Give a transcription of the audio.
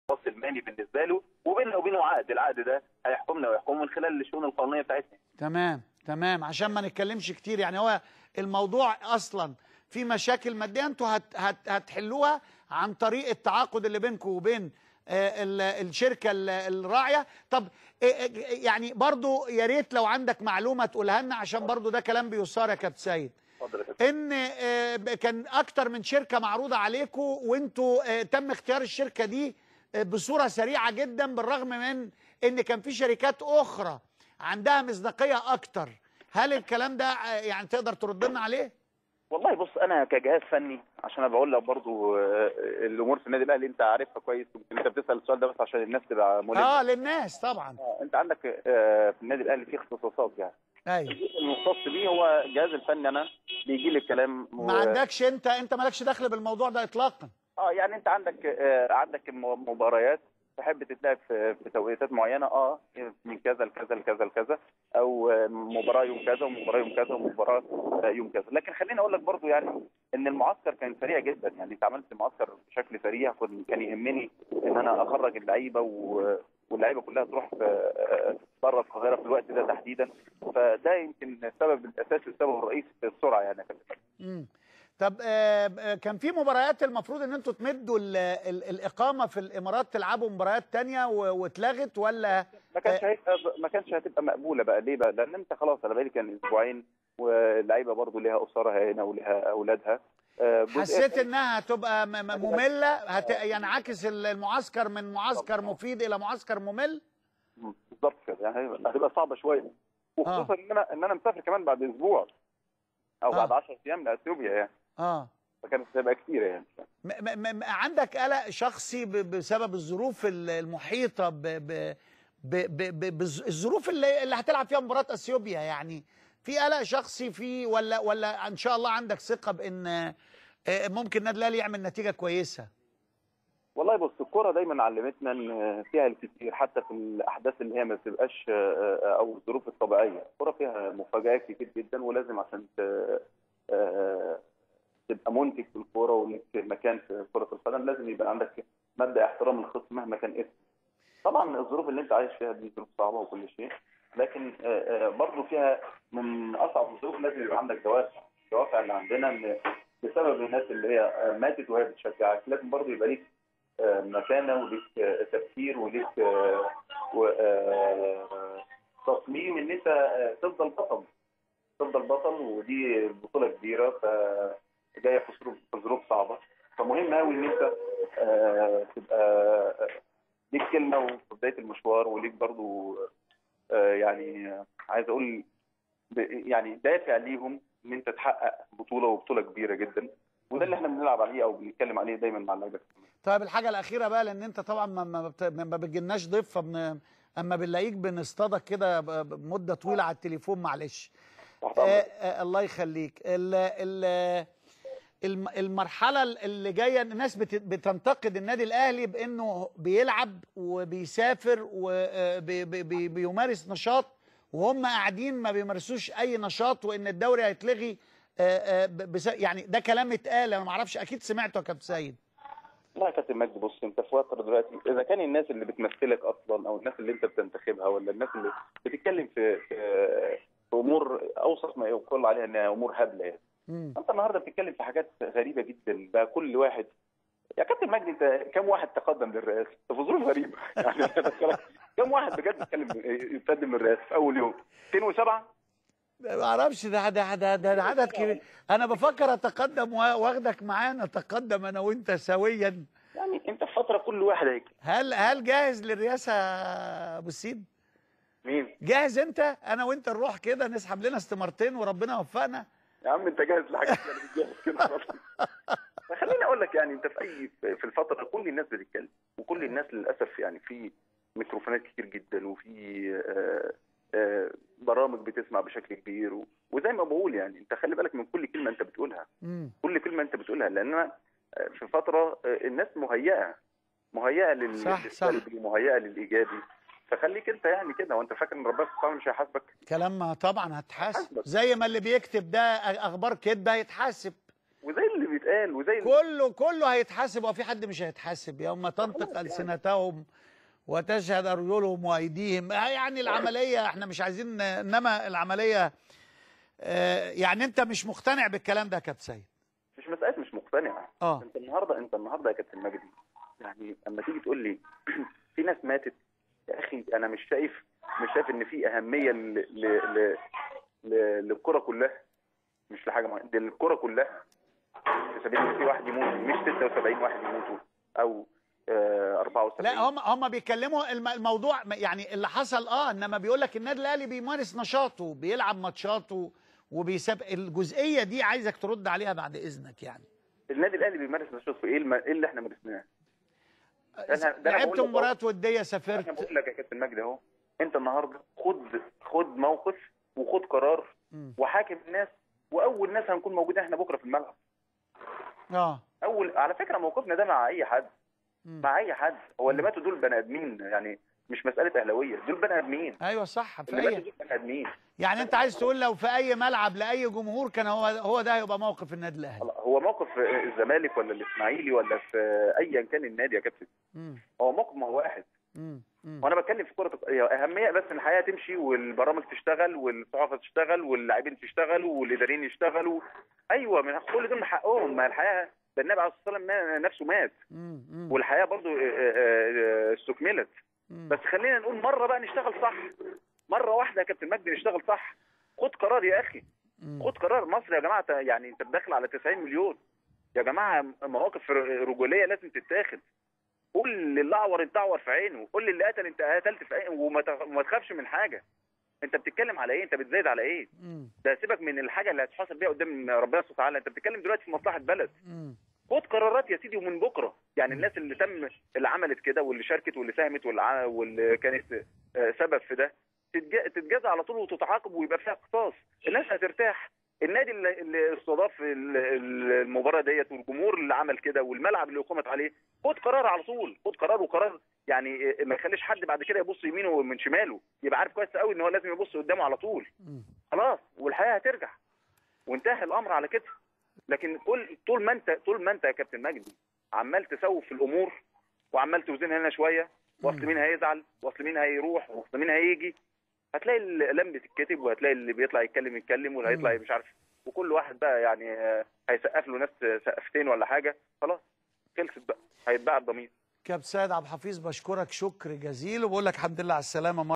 فاصل مالي بالنسبه له وبيننا وبينه عقد العقد ده هيحكمنا ويحكمه من خلال الشؤون القانونيه بتاعتنا تمام تمام عشان ما نتكلمش كتير يعني هو الموضوع اصلا في مشاكل ماديه انتوا هت هت هتحلوها عن طريق التعاقد اللي بينكم وبين آه، ال- الشركه ال- الراعيه طب آه، آه، يعني برضو يا ريت لو عندك معلومه تقولها لنا عشان برضو ده كلام بيثار يا كابتن سيد اتفضل يا كابتن. ان آه، ب- كان اكتر من شركه معروضه عليكم وانتوا آه، تم اختيار الشركه دي آه، بصوره سريعه جدا بالرغم من ان كان في شركات اخرى عندها مصداقيه اكتر هل الكلام ده آه، يعني تقدر ترد لنا عليه والله بص انا كجهاز فني عشان انا بقول لك برضو آه، الامور في النادي الاهلي انت عارفها كويس يمكن انت بتسال السؤال ده بس عشان الناس تبقى ملمه اه للناس طبعا آه، انت عندك آه، في النادي الاهلي في اختصاصات يعني ايوه الجزء المختص بيه هو الجهاز الفني انا بيجي لي الكلام و- ما عندكش انت انت مالكش دخل بالموضوع ده اطلاقا اه يعني انت عندك آه عندك الم- مباريات تحب تتلعب في في توقيتات معينه اه من كذا لكذا لكذا لكذا او آه، مباراه يوم كذا ومباراه يوم كذا ومباراه آه، يوم كذا لكن خليني اقول لك برضو يعني ان المعسكر كان سريع جدا يعني انت عملت معسكر بشكل سريع كن- كان يهمني ان انا اخرج اللعيبه و واللعيبه كلها تروح في آه، بره القاهره في الوقت ده تحديدا فده يمكن السبب الاساسي والسبب الرئيسي في السرعه يعني يا كابتن. مم. طب آه، آه، كان في مباريات المفروض ان انتوا تمدوا ال- ال- الاقامه في الامارات تلعبوا مباريات تانية و- واتلغت ولا ما كانش هيبقى ما كانش هتبقى مقبوله بقى ليه بقى؟ لان انت خلاص انا بقالي كان اسبوعين واللعيبه برضو ليها اسرها هنا وليها اولادها آه، جزء- حسيت انها هتبقى م- م- ممله هت... ينعكس المعسكر من معسكر مفيد الى معسكر ممل بالظبط كده يعني هتبقى صعبه شويه وخصوصا ان انا ان انا مسافر كمان بعد اسبوع او آه. بعد 10 ايام لاثيوبيا يعني اه فكانت هتبقى كتيره يعني م م م عندك قلق شخصي ب بسبب الظروف ال- المحيطه ب ب ب ب ب بالظروف اللي, اللي هتلعب فيها مباراه اثيوبيا يعني في قلق شخصي في ولا ولا ان شاء الله عندك ثقه بان آه، ممكن النادي الاهلي يعمل نتيجه كويسه والله بص الكوره دايما علمتنا ان فيها الكتير حتى في الاحداث اللي هي ما بتبقاش آه، او الظروف الطبيعيه الكوره فيها مفاجات كتير جدا ولازم عشان ت- آه، تبقى منتج في الكوره ولك مكان في كره القدم لازم يبقى عندك مبدا احترام الخصم مهما كان اسمه طبعا الظروف اللي انت عايش فيها دي ظروف صعبه وكل شيء لكن آه، آه، برضه فيها من اصعب الظروف لازم يبقى عندك دوافع الدوافع اللي عندنا ان بسبب الناس اللي هي آه، ماتت وهي بتشجعك لازم برضه يبقى ليك آه، مكانه وليك آه، تفكير وليك آه، و- آه، تصميم ان انت آه، تفضل بطل تفضل بطل ودي بطوله كبيره ف جايه في ظروف في ظروف صعبه فمهم قوي ان انت آه، تبقى آه، ليك كلمه في بدايه المشوار وليك برضو آه، يعني آه، عايز اقول ب- يعني دافع ليهم ان انت تحقق بطوله وبطوله كبيره جدا وده اللي احنا بنلعب عليه او بنتكلم عليه دايما مع اللعيبه طيب الحاجه الاخيره بقى لان انت طبعا ما ما, بت- ما بتجيلناش ضيف فبن اما بنلاقيك بنصطادك كده ب- ب- مده طويله على التليفون معلش تحت آه أمرك. آه الله يخليك ال ال الم- المرحله اللي جايه الناس بت- بتنتقد النادي الاهلي بانه بيلعب وبيسافر وبيمارس نشاط وهم قاعدين ما بيمارسوش اي نشاط وان الدوري هيتلغي آه، آه، ب- بس يعني ده كلام اتقال انا ما اعرفش اكيد سمعته يا كابتن سيد لا يا كابتن مجدي بص انت في فتره دلوقتي اذا كان الناس اللي بتمثلك اصلا او الناس اللي انت بتنتخبها ولا الناس اللي بتتكلم في في, في امور اوسط ما يقال عليها انها امور هبله يعني مم. انت النهارده بتتكلم في حاجات غريبه جدا بقى كل واحد يا كابتن مجدي انت كم واحد تقدم للرئاسه؟ انت في ظروف غريبه يعني أنا بتكلم- كم واحد بجد يتكلم يتقدم للرئاسه في اول يوم؟ 207 ما اعرفش ده ده ده, ده, ده عدد كبير انا بفكر اتقدم وا- واخدك معانا نتقدم انا وانت سويا يعني انت في فتره كل واحد هيك هل هل جاهز للرئاسه يا ابو السيد؟ مين؟ جاهز انت انا وانت نروح كده نسحب لنا استمارتين وربنا يوفقنا يا عم انت جاهز لحاجات يعني مش جاهز كده خلاص. فخليني اقول لك يعني انت في اي في الفتره كل الناس بتتكلم وكل الناس للاسف يعني في ميكروفونات كتير جدا وفي آه، آه، برامج بتسمع بشكل كبير و- وزي ما بقول يعني انت خلي بالك من كل كلمه انت بتقولها مم. كل كلمه انت بتقولها لان أنا، آه، في فتره آه، الناس مهيئه مهيئه لل- صح، صح. للسلبي مهيئه للايجابي فخليك انت يعني كده وانت فاكر ان ربنا سبحانه مش هيحاسبك كلام ما طبعا هتحاسب هتحاسبك. زي ما اللي بيكتب ده اخبار كدبه هيتحاسب وزي اللي بيتقال وزي كله كله هيتحاسب وفي حد مش هيتحاسب يوم تنطق يعني. ألسنتهم وتشهد أرجلهم وأيديهم آه يعني العملية احنا مش عايزين إنما العملية آه، يعني أنت مش مقتنع بالكلام ده يا كابتن سيد مش مساله مش مقتنع اه انت النهارده انت النهارده يا كابتن مجدي يعني اما تيجي تقول لي في ناس ماتت يا اخي انا مش شايف مش شايف ان في اهميه ل... ل... ل... ل... للكره كلها مش لحاجه معينه دي الكره كلها في سبيل ان في واحد يموت مش 76 واحد يموتوا او آه 74 لا هم هم بيتكلموا الم- الموضوع يعني اللي حصل اه انما بيقول لك النادي الاهلي بيمارس نشاطه بيلعب ماتشاته وبيساب الجزئيه دي عايزك ترد عليها بعد اذنك يعني النادي الاهلي بيمارس نشاط في ايه الم... ايه اللي احنا مارسناه ده أنا- ده أنا لعبت بقول لك مباريات وديه انا سافرت بقول لك يا كابتن مجدي اهو انت النهارده خد خد موقف وخد قرار مم. وحاكم الناس واول ناس هنكون موجودين احنا بكره في الملعب اه اول على فكره موقفنا ده مع اي حد مم. مع اي حد هو اللي ماتوا دول بني ادمين يعني مش مساله اهلاويه دول بني ادمين ايوه صح في اللي ماتوا اي دول بني ادمين يعني انت عايز تقول لو في اي ملعب لاي جمهور كان هو هو ده هيبقى موقف النادي الاهلي هو موقف الزمالك ولا الاسماعيلي ولا في ايا كان النادي يا كابتن مم. هو موقف ما هو واحد مم. مم. وانا بتكلم في كره هي اهميه بس ان الحياه تمشي والبرامج تشتغل والصحافه تشتغل واللاعبين تشتغلوا والاداريين يشتغلوا ايوه من كل دول من حقهم ما الحياه ده النبي عليه الصلاه والسلام ما- نفسه مات مم. مم. والحياه برضو آه، آه، آه، استكملت مم. بس خلينا نقول مره بقى نشتغل صح مره واحده يا كابتن مجدي نشتغل صح خد قرار يا اخي مم. خد قرار مصر يا جماعه يعني انت داخل على 90 مليون يا جماعه مواقف رجوليه لازم تتاخد قول للي اعور انت اعور في عينه قول للي قتل انت قتلت في عينه وما تخ- وما تخافش من حاجه انت بتتكلم على ايه انت بتزايد على ايه مم. ده سيبك من الحاجه اللي هتحاسب بيها قدام ربنا سبحانه وتعالى انت بتتكلم دلوقتي في مصلحه بلد مم. خد قرارات يا سيدي ومن بكره يعني الناس اللي تم اللي عملت كده واللي شاركت واللي ساهمت واللي, ع- واللي كانت آه، سبب في ده تتج- تتجازى على طول وتتعاقب ويبقى فيها قصاص الناس هترتاح النادي اللي اللي استضاف ال- ال- المباراه ديت والجمهور اللي عمل كده والملعب اللي اقيمت عليه خد قرار على طول خد قرار وقرار يعني آه، ما يخليش حد بعد كده يبص يمينه ومن شماله يبقى عارف كويس قوي ان هو لازم يبص قدامه على طول مم. خلاص والحياه هترجع وانتهى الامر على كده لكن كل طول ما انت طول ما انت يا كابتن مجدي عمال تسوف في الامور وعمال توزنها هنا شويه واصل مين هيزعل واصل مين هيروح واصل مين هيجي هتلاقي الاقلام بتتكتب وهتلاقي اللي بيطلع يتكلم يتكلم واللي هيطلع مش عارف وكل واحد بقى يعني آه، هيسقف له ناس سقفتين ولا حاجه خلاص خلصت بقى هيتباع الضمير كابتن سيد عبد الحفيظ بشكرك شكر جزيل وبقول لك الحمد لله على السلامه